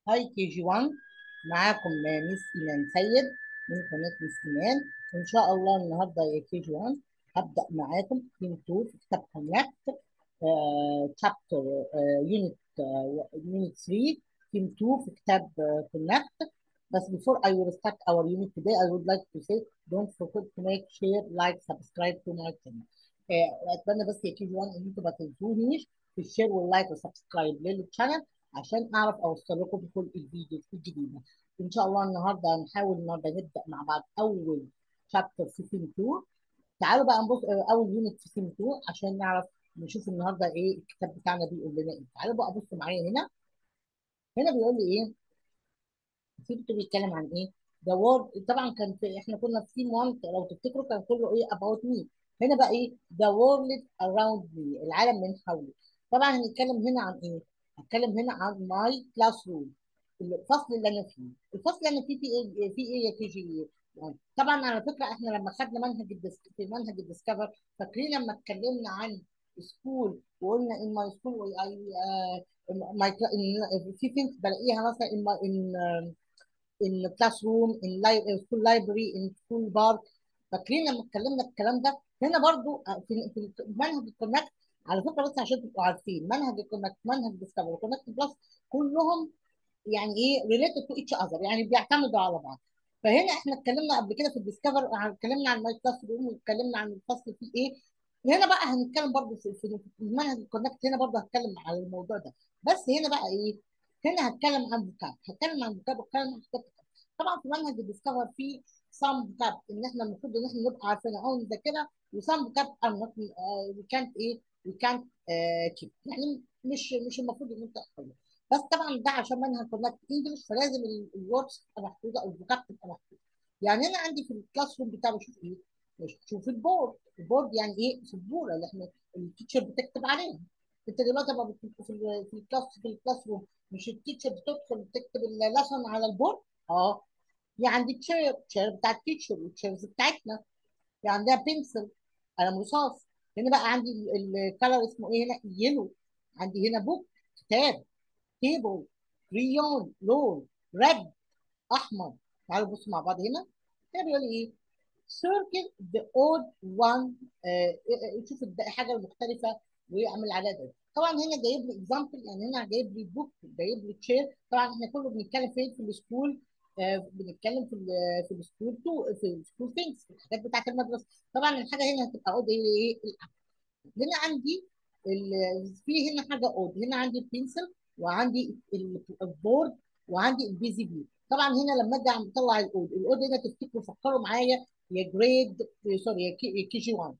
هاي كي جي 1 معاكم ميس إيمان سيد من قناة ميس إيمان إن شاء الله النهاردة يا كي جي 1 هبدأ معاكم تيم 2 في كتاب كونكت شابتر يونت يونت 3 تيم 2 في كتاب كونكت بس before I will start our unit today I would like to say don't forget to make share like subscribe to my channel آه، اتمنى بس يا كي جي 1 ان انتوا ما تنسونيش في الشير واللايك والسبسكرايب للشانل عشان اعرف اوصل لكم كل الفيديوز الجديده ان شاء الله النهارده هنحاول النهارده نبدا مع بعض اول شابتر في سيم 2 تعالوا بقى نبص آه، اول يونت في سيم 2 عشان نعرف نشوف النهارده ايه الكتاب بتاعنا بيقول لنا ايه تعالوا بقى بصوا معايا هنا هنا بيقول لي ايه سيبته بيتكلم عن ايه ده وورد طبعا كان في احنا كنا في سيم 1 لو تفتكروا كان كله ايه about me هنا بقى ايه the world around me العالم من حولي طبعا هنتكلم هنا عن ايه هتكلم هنا عن my classroom الفصل اللي انا فيه الفصل اللي انا فيه فيه ايه فيه ايه يا كي جي يعني طبعا على فكره احنا لما خدنا منهج الدس... في منهج الديسكفر فاكرين لما اتكلمنا عن سكول وقلنا ان ماي سكول اي ماي في ثينكس بلاقيها مثلا ان ان in classroom in li- in school library in school park فاكرين لما اتكلمنا الكلام ده هنا برضو في في منهج الكونكت على فكره بس عشان تبقوا عارفين منهج الكونكت منهج ديسكفر وكونكت بلس كلهم يعني ايه ريليتد تو اتش اذر يعني بيعتمدوا على بعض فهنا احنا اتكلمنا قبل كده في الديسكفر اتكلمنا عن ماي كلاس روم واتكلمنا عن الفصل فيه ايه هنا بقى هنتكلم برضو في في منهج الكونكت هنا برضو هتكلم على الموضوع ده بس هنا بقى ايه هنا هتكلم عن فوكاب هتكلم عن فوكاب وهتكلم عن فوكاب طبعا في منهج الديسكفر في سام فوكاب ان احنا المفروض ان احنا نبقى عارفينها او نذاكرها وسام فوكاب وي كانت ايه وي كانت كيب يعني مش مش المفروض ان انت تحفظها بس طبعا ده عشان منهج كونكت انجلش فلازم الوردز تبقى محفوظه او الفوكاب تبقى محفوظه يعني انا عندي في الكلاس روم بتاعي بشوف ايه؟ بشوف البورد البورد يعني ايه سبوره اللي احنا التيتشر بتكتب عليها انت دلوقتي لما بتبقى في ال- في الكلاس في الكلاس روم مش التيتشر بتدخل تكتب اللسن على البورد اه في عندي تشير تشير بتاع التيتشر والتشيرز بتاعتنا في عندها بنسل قلم رصاص هنا بقى عندي الكلر اسمه ايه هنا يلو عندي هنا بوك كتاب تيبل كريون لون ريد احمر تعالوا بصوا مع بعض هنا هنا بيقول لي ايه circle the odd one آه، شوف الد- الحاجه المختلفه ويعمل عليها ده طبعا هنا جايب لي اكزامبل يعني هنا جايب لي بوك جايب لي تشير طبعا احنا كله بنتكلم فين في السكول آه بنتكلم في ال في السكول تو في السكول ثينكس في الحاجات بتاعت المدرسه طبعا الحاجه هنا هتبقى اود ايه ايه هنا عندي ال- في هنا حاجه اود هنا عندي البنسل وعندي ال- البورد وعندي البيزي بي طبعا هنا لما اجي أعمل- اطلع الاود الاود هنا تفتكروا فكروا معايا يا جريد سوري يا كي يا كي جي 1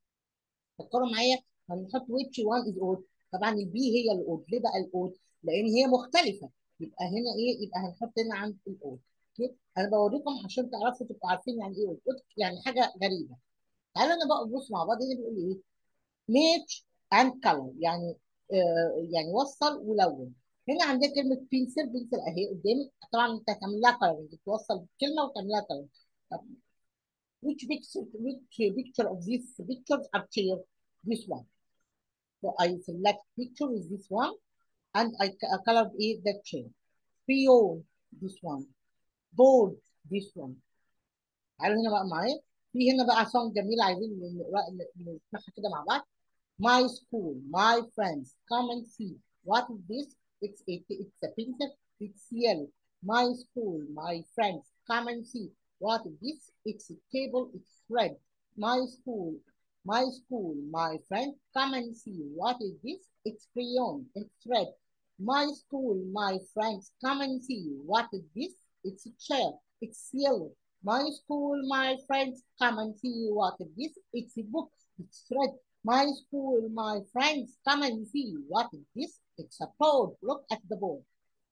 فكروا معايا هنحط ويتش 1 از اود طبعا البي هي الاود ليه بقى الاود؟ لان هي مختلفه يبقى هنا ايه؟ يبقى هنحط هنا عند الاود اوكي انا بوريكم عشان تعرفوا تبقوا عارفين يعني ايه اود يعني حاجه غريبه تعالوا انا بقى نبص مع بعض هنا بيقول لي ايه؟ ميتش اند كلر يعني آه يعني وصل ولون هنا عندنا كلمه بنسل بنسل اهي قدامي طبعا انت هتعمل لها كلر توصل كلمه وتعمل لها كلر طب which picture which picture of these pictures are clear this one so I select picture is this one and I c- I colored it the chair crayon this one board this one تعالوا هنا بقى معايا في هنا بقى song جميل عايزين نقرا- نسمعها كده مع بعض My school, my friends, come and see. What is this? It's a, it's a pencil. It's yellow. My school, my friends, come and see. What is this? It's a table. It's red. My school, my school, my friends, come and see. What is this? It's crayon. It's red. My school, my friends, come and see. What is this? It's a chair. It's yellow. My school, my friends, come and see. What is this? It's a book. It's red. My school, my friends, come and see. What is this? It's a board. Look at the board.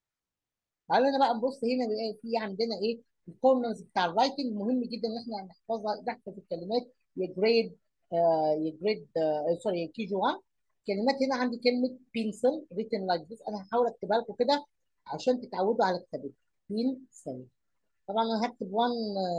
تعالوا هنا بقى نبص هنا بقى في عندنا ايه الكورنرز بتاع الرايتنج مهم جدا ان احنا نحفظها نحفظ الكلمات يا جريد آه يا جريد آه سوري يا كي جي 1 كلمات هنا عندي كلمه بينسل written like this انا هحاول اكتبها لكم كده عشان تتعودوا على كتابتها بينسل طبعا انا هكتب 1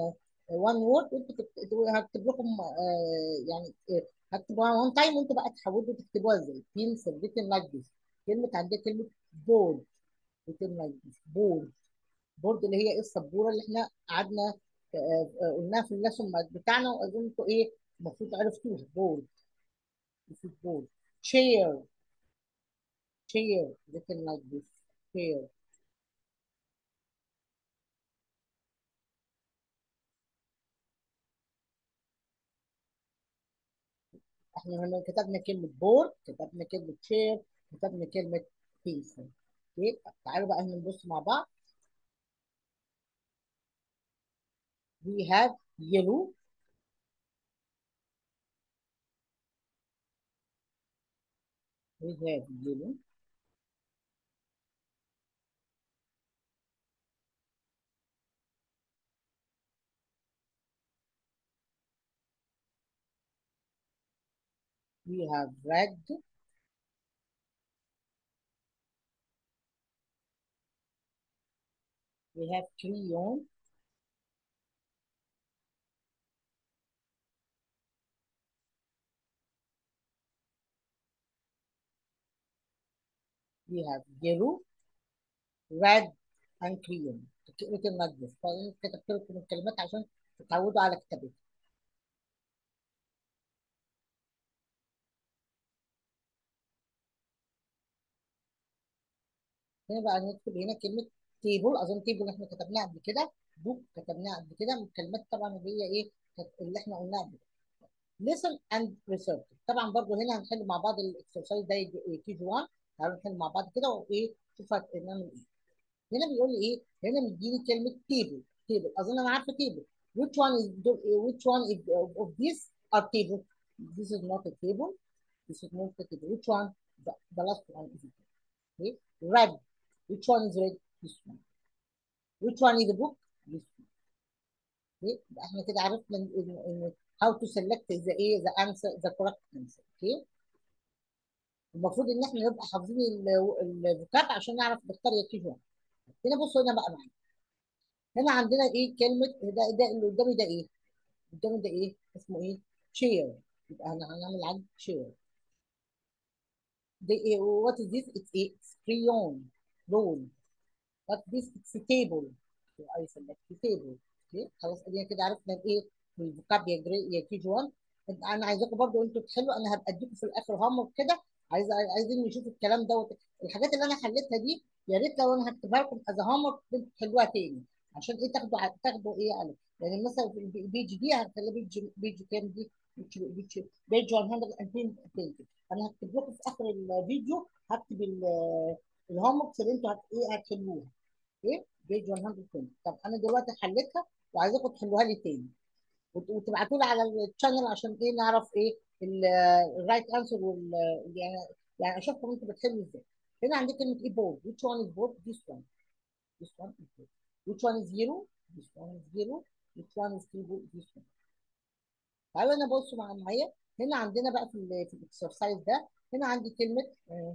1 وورد وانتوا تكت- هكتب لكم آه يعني آه، هكتب 1 تايم وانتوا بقى تحاولوا تكتبوها ازاي بينسل written like this كلمه عندي كلمه بورد written like this board بورد اللي هي ايه السبوره اللي احنا قعدنا آه، آه، قلناها في الليسون بتاعنا واظن انتوا ايه المفروض عرفتوها بورد this is board chair chair written like this chair احنا هنا كتبنا كلمة بورد كتبنا كلمة chair كتبنا كلمة pencil اوكي تعالوا بقى هنا نبص مع بعض we have yellow we have yellow we have red we have crayon we have yellow red and crayon written like this فأنا كتبت لكم الكلمات عشان تتعودوا على كتابتها هنا بقى نكتب هنا كلمة تيبل أظن تيبل احنا كتبناها قبل كده بوك كتبناها قبل كده من الكلمات طبعا اللي هي إيه اللي احنا قلناها قبل كده listen and research طبعا برضو هنا هنحل مع بعض الاكسرسايز ده كي جي 1 تعالوا نحل مع بعض كده وايه شوف هنعمل ايه هنا بيقول لي ايه هنا مديني كلمه table table اظن انا عارفه table which one is which one is of these are table this is not a table this is not a table which one the, the last one is it okay red which one is red this one which one is the book this one okay يبقى احنا كده عرفنا ان ان how to select the ايه the answer the correct answer okay المفروض ان احنا نبقى حافظين الفوكاب عشان نعرف نختار يا كيف هنا بصوا هنا بقى معايا هنا عندنا ايه كلمه ده ده اللي قدامي ده ايه قدامي ده ايه اسمه ايه chair يبقى انا هنعمل عند chair ده ايه what is this it's a it's crayon roll what this it's a table I select the table اوكي خلاص ادينا كده عرفنا ايه الفوكاب يا جري يا كي جي 1 انا عايزاكم برضو انتوا تحلوا انا هبقى اديكم في الاخر هم كده عايز عايزين نشوف الكلام دوت الحاجات اللي انا حليتها دي يا ريت لو انا هكتبها لكم از هوم انتوا تحلوها تاني عشان ايه تاخدوا تاخدوا ايه على يعني مثلا في البيج دي هخليها بيج بيج كام دي بيج بيج بيج 120 انا هكتب لكم في اخر الفيديو هكتب الهوم اللي انتوا هت ايه هتحلوها ايه بيج 120 طب انا دلوقتي حليتها وعايزاكم تحلوها لي تاني وتبعتوا لي على الشانل عشان ايه نعرف ايه الرايت انسر وال يعني يعني اشوفكم انتوا بتحلوا ازاي هنا عندي كلمه ايه بورد which one is board this one this one is board which one is zero this one is zero which one is table this one تعالوا انا بصوا مع معايا هنا عندنا بقى في ال في الاكسرسايز ده هنا عندي كلمه آه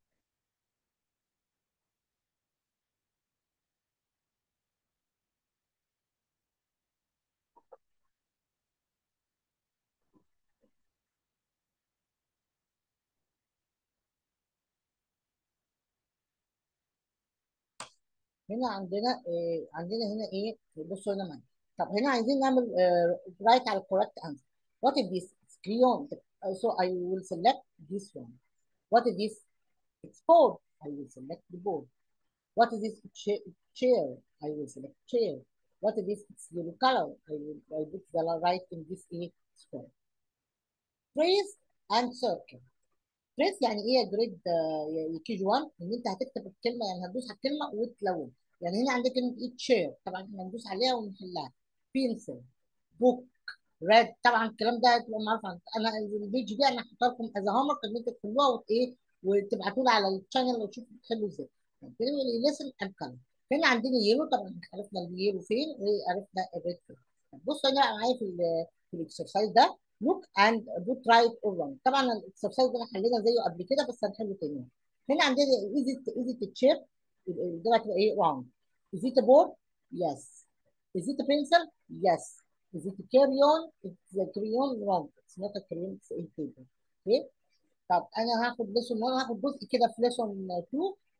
هنا عندنا آه عندنا هنا ايه بصوا هنا معايا طب هنا عايزين نعمل رايت على الكوريكت انسر what is this it's crayon so I will select this one what is this it's board I will select the board what is this chair I will select chair what is this it's yellow color I will I put the right in this a square trace and circle تريس يعني ايه يا جريد يا كي جي 1 ان انت هتكتب الكلمه يعني هتدوس على الكلمه وتلون يعني هنا عندك كلمه ايه تشير طبعا احنا هندوس عليها ونحلها بينسل بوك ريد طبعا الكلام ده هتبقى معروف انا الفيديو دي انا هحطها لكم از هوم ان انتوا تحلوها وايه وتبعتوا لي على الشانل وتشوفوا بتحلوا ازاي كلمه ليسن اند كلر هنا عندنا يلو طبعا عرفنا اليلو فين وعرفنا الريد فين بصوا هنا معايا في في الاكسرسايز ده look and put right or wrong طبعا الاكسرسايز ده حلينا زيه قبل كده بس هنحله تاني هنا عندنا is it is it a chair ده هتبقى ايه wrong is it a board yes is it a pencil yes is it a crayon it's a crayon wrong it's not a crayon it's a paper okay طب انا هاخد ليسون 1 هاخد جزء كده في ليسون 2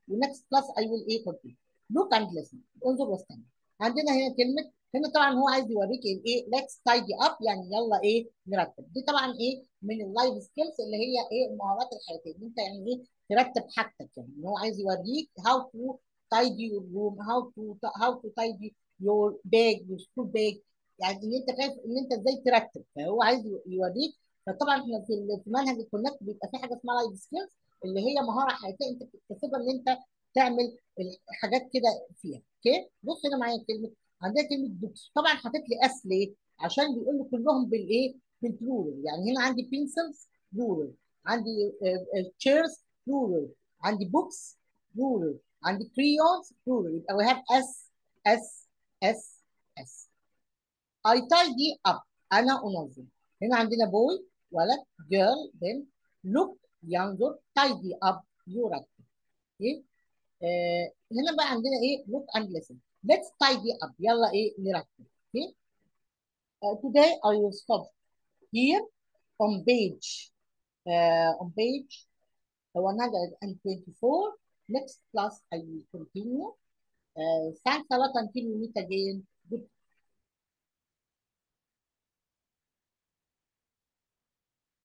والنكست كلاس اي ويل ايه كونتينيو لوك اند ليسن انظر واستمع عندنا هنا كلمه هنا طبعا هو عايز يوريك الايه ليتس تايدي اب يعني يلا ايه نرتب دي طبعا ايه من اللايف سكيلز اللي هي ايه المهارات الحياتيه ان انت يعني ايه ترتب حاجتك يعني ان هو عايز يوريك هاو تو tidy your room how to how to tidy your bag your school bag يعني ان انت خايف ان انت ازاي ترتب فهو عايز يوريك فطبعا احنا في في منهج الكونكت بيبقى في حاجه اسمها لايف سكيلز اللي هي مهاره حياتيه انت بتكتسبها ان انت تعمل حاجات كده فيها اوكي بص هنا معايا كلمه عندنا كلمه بوكس طبعا حاطط لي اس ليه عشان بيقول لي كلهم بالايه بالبلورال يعني هنا عندي بينسلز بلورال عندي تشيرز بلورال عندي بوكس بلورال عندي crayons plural يبقى we have S S S S I tidy up أنا أنظم هنا عندنا boy ولد girl بنت look ينظر tidy up يرتب okay. آه هنا بقى عندنا إيه look and listen let's tidy up يلا إيه نرتب okay. uh, today I will stop here on page uh, on page 124 Next class, I will continue. Uh, thanks a lot until we meet again.